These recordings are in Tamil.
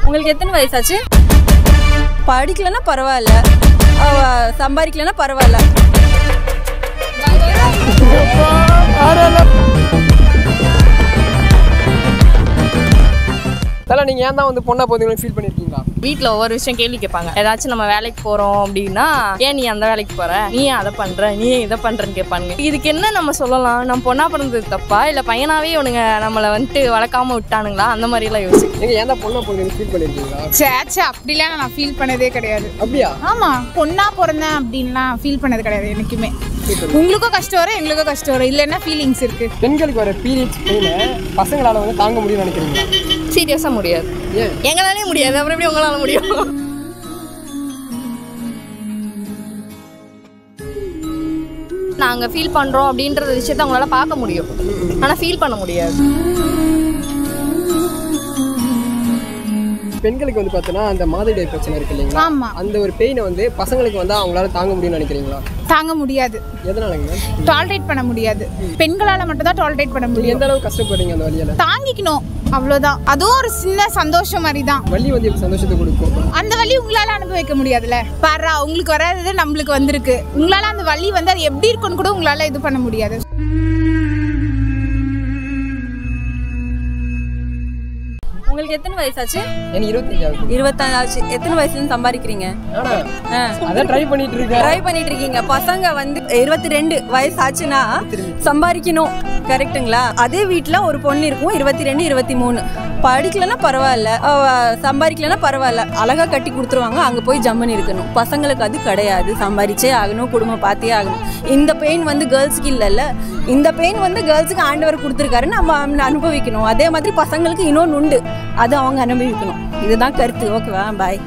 உங்களுக்கு எத்தனை வயசாச்சு படிக்கலன்னா பரவாயில்ல அவ சம்பாதிக்கலன்னா பரவாயில்ல தலை நீங்க ஏன் தான் வந்து பொண்ணா போதுங்கன்னு ஃபீல் பண்ணிருக்கீங்களா வீட்டில் ஒவ்வொரு விஷயம் கேள்வி கேட்பாங்க ஏதாச்சும் நம்ம வேலைக்கு போகிறோம் அப்படின்னா ஏன் நீ அந்த வேலைக்கு போகிற நீ ஏன் அதை பண்ணுற நீ ஏன் இதை பண்ணுறன்னு கேட்பாங்க இதுக்கு என்ன நம்ம சொல்லலாம் நம்ம பொண்ணா பிறந்தது தப்பா இல்லை பையனாவே இவனுங்க நம்மளை வந்துட்டு வளர்க்காம விட்டானுங்களா அந்த மாதிரிலாம் யோசி நீங்க ஏன் தான் பொண்ணா போதுங்கன்னு ஃபீல் பண்ணிருக்கீங்களா சேச்சே அப்படிலாம் நான் ஃபீல் பண்ணதே கிடையாது அப்படியா ஆமா பொண்ணா பிறந்தேன் அப்படின்லாம் ஃபீல் பண்ணது கிடையாது எனக்குமே உங்களுக்கும் கஷ்டம் வரும் எங்களுக்கும் கஷ்டம் வரும் இல்ல என்ன ஃபீலிங்ஸ் இருக்கு பெண்களுக்கு வர பீரியட்ஸ் பெயினை பசங்களால வந்து தாங்க முடியும்னு நினைக்கிறீங்களா சீரியஸாக முடியாது ஏன் எங்களாலே முடியாது அப்புறம் எப்படி உங்களால் முடியும் நாங்கள் ஃபீல் பண்ணுறோம் அப்படின்ற விஷயத்த அவங்களால பார்க்க முடியும் ஆனால் ஃபீல் பண்ண முடியாது பெண்களுக்கு வந்து பார்த்தோன்னா அந்த மாதவிடாய் பிரச்சனை இருக்கு இல்லைங்களா ஆமா அந்த ஒரு பெயினை வந்து பசங்களுக்கு வந்து அவங்களால தாங்க முடியும்னு நினைக்கிறீங்களா தாங்க முடியாது எதனாலங்க டாலரேட் பண்ண முடியாது பெண்களால மட்டும் தான் டாலரேட் பண்ண நீங்க முடியும் எந்த அளவுக்கு கஷ்டப்படுறீங்க அந்த வழியால தாங்கிக்கணும் அவ்வளவுதான் அதுவும் ஒரு சின்ன சந்தோஷம் மாதிரி தான் வலி வந்து எப்படி சந்தோஷத்தை கொடுக்கும் அந்த வலி உங்களால அனுபவிக்க முடியாதுல்ல பாரா உங்களுக்கு வராதது நம்மளுக்கு வந்திருக்கு உங்களால அந்த வலி வந்து அது எப்படி இருக்குன்னு கூட உங்களால இது பண்ண முடியாது உங்களுக்கு எத்தனை வயசாச்சு எனக்கு இருபத்தஞ்சாவது இருபத்தஞ்சாச்சு எத்தனை வயசுல சம்பாதிக்கிறீங்க ஆனா அதான் ட்ரை பண்ணிட்டு இருக்கேன் ட்ரை பண்ணிட்டு இருக்கீங்க பசங்க வந்து இருபத்தி ரெண்டு வயசு ஆச்சுன்னா சம்பாதிக்கணும் கரெக்ட்டுங்களா அதே வீட்டில் ஒரு பொண்ணு இருக்கும் இருபத்தி ரெண்டு இருபத்தி மூணு படிக்கலன்னா பரவாயில்ல அவ சம்பாதிக்கலன்னா பரவாயில்ல அழகா கட்டி கொடுத்துருவாங்க அங்கே போய் ஜம்மன் இருக்கணும் பசங்களுக்கு அது கிடையாது சம்பாதிச்சே ஆகணும் குடும்பம் பார்த்தே ஆகணும் இந்த பெயின் வந்து கேர்ள்ஸுக்கு இல்லைல்ல இந்த பெயின் வந்து கேர்ள்ஸுக்கு ஆண்டவர் கொடுத்துருக்காரு நம்ம அனுபவிக்கணும் அதே மாதிரி பசங்களுக்கு இன்னொன்று உண்டு அது அவங்க அனுபவிக்கணும் இதுதான் கருத்து ஓகேவா பாய்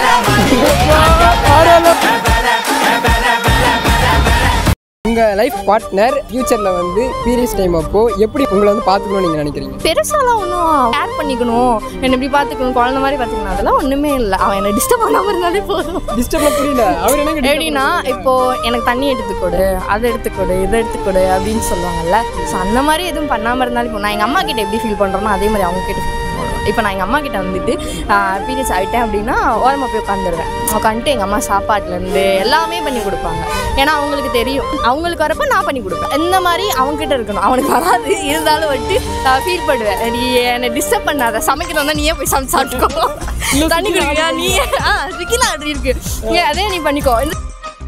உங்க லைஃப் பார்ட்னர் ஃபியூச்சர்ல வந்து பீரியட்ஸ் டைம் அப்போ எப்படி உங்களை வந்து பாத்துக்கணும்னு நீங்க நினைக்கிறீங்க பெருசாலாம் ஒன்றும் கேர் பண்ணிக்கணும் என்னை இப்படி பார்த்துக்கணும் குழந்த மாதிரி பார்த்துக்கணும் அதெல்லாம் ஒன்றுமே இல்லை அவன் என்னை டிஸ்டர்ப் பண்ணாமல் இருந்தாலே போதும் டிஸ்டர்ப்ல புரியல அவர் என்ன கேட்டீங்க? எப்படின்னா இப்போ எனக்கு தண்ணி எடுத்துக்கொடு அதை எடுத்துக்கொடு இதை எடுத்துக்கொடு அப்படின்னு சொல்லுவாங்கல்ல ஸோ அந்த மாதிரி எதுவும் பண்ணாமல் இருந்தாலும் இப்போ நான் எங்கள் அம்மா கிட்ட எப்படி ஃபீல் பண்ணுறேனோ அதே மாதிரி அவங்க கிட்ட feel பண்ணுவேன். இப்போ நான் எங்கள் அம்மா கிட்ட வந்துட்டு பீரியட்ஸ் ஆகிட்டேன் அப்படின்னா ஓரமாக போய் உட்காந்துருவேன் உட்காந்துட்டு எங்கள் அம்மா சாப்பாட்டுலேருந்து எல்லாமே பண்ணி கொடுப்பாங்க ஏன்னா அவங்களுக்கு தெரியும் அவங்களுக்கு வரப்ப நான் பண்ணி கொடுப்பேன் இந்த மாதிரி அவங்க கிட்ட இருக்கணும் அவனுக்கு வராது இருந்தாலும் வந்துட்டு ஃபீல் பண்ணுவேன் நீ என்னை டிஸ்டர்ப் பண்ணாத சமைக்கணும் தான் நீயே போய் சமைச்சு சாப்பிட்டுக்கோ தண்ணி குடிக்கிறியா நீ ஆ ஸ்விக்கில அப்படி இருக்கு ஏன் அதே நீ பண்ணிக்கோ இந்த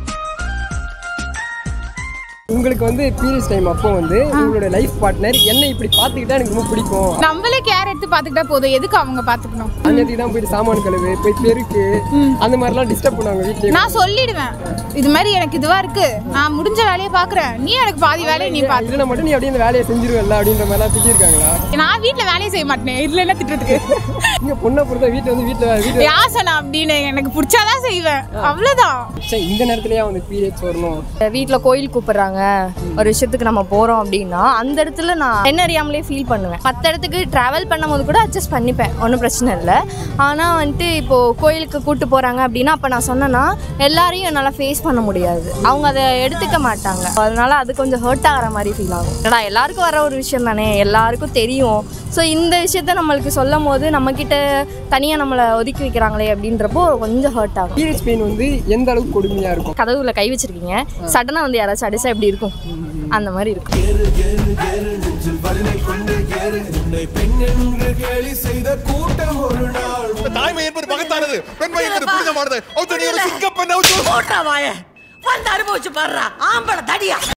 உங்களுக்கு வந்து பீரியட்ஸ் டைம் அப்போ வந்து உங்களோட லைஃப் பார்ட்னர் என்ன இப்படி பாத்துக்கிட்டா எனக்கு ரொம்ப பிடிக்கும் நம்மளே கேர் எடுத்து பாத்துக்கிட்டா போதும் எதுக்கு அவங்க பாத்துக்கணும் அன்னைக்கு தான் போயிட்டு சாமான் கழுவு போய் பெருக்கு அந்த மாதிரிலாம் டிஸ்டர்ப் பண்ணுவாங்க வீட்லயே நான் சொல்லிடுவேன் இது மாதிரி எனக்கு இதுவா இருக்கு நான் முடிஞ்ச வேலையை பாக்குறேன் நீ எனக்கு பாதி வேலையை நீ பாத்து இதுல மட்டும் நீ அப்படியே இந்த வேலையை செஞ்சிருவல்ல அப்படின்ற மாதிரிலாம் திட்டிருக்காங்களா நான் வீட்ல வேலையை செய்ய மாட்டேன் இதுல என்ன திட்டுறதுக்கு இங்க பொண்ணை பொறுத்த வீட்டுல வந்து வீட்டுல வீட்டுல யார் சொன்னா அப்படின்னு எனக்கு பிடிச்சாதான் செய்வேன் அவ்வளவுதான் சே, இந்த நேரத்துலயே வந்து பீரியட்ஸ் வரணும் வீட்டில் கோயில் கூப்பிடுறாங்க ஒரு விஷயத்துக்கு நம்ம போகிறோம் அப்படின்னா அந்த இடத்துல நான் என்ன அறியாமலே ஃபீல் பண்ணுவேன் மற்ற இடத்துக்கு ட்ராவல் பண்ணும்போது கூட அட்ஜஸ்ட் பண்ணிப்பேன் ஒன்றும் பிரச்சனை இல்லை ஆனால் வந்துட்டு இப்போது கோயிலுக்கு கூட்டு போகிறாங்க அப்படின்னா அப்போ நான் சொன்னேன்னா எல்லாரையும் என்னால் ஃபேஸ் பண்ண முடியாது அவங்க அதை எடுத்துக்க மாட்டாங்க அதனால அது கொஞ்சம் ஹர்ட் ஆகிற மாதிரி ஃபீல் ஆகும் ஏடா எல்லாருக்கும் வர ஒரு விஷயம் தானே எல்லாருக்கும் தெரியும் ஸோ இந்த விஷயத்த நம்மளுக்கு சொல்லும் போது நம்மக்கிட்ட தனியாக நம்மளை ஒதுக்கி வைக்கிறாங்களே அப்படின்றப்போ கொஞ்சம் ஹர்ட் ஆகும் பீரியட்ஸ் பெயின் வந்து எந்த அளவுக்கு கொடுமையா இருக்கும் கதவுல கை வச்சிருக்கீங்க சடனா வந்து யாராச்சும் அடிச்சா எப்படி இருக்கும் அந்த மாதிரி இருக்கும் தாய்மை என்பது மகத்தானது பெண்மை என்பது புனிதமானது சிங்கப்பெண் போட்டா வாய வந்து அனுபவிச்சு பாடுறா ஆம்பளை தடியா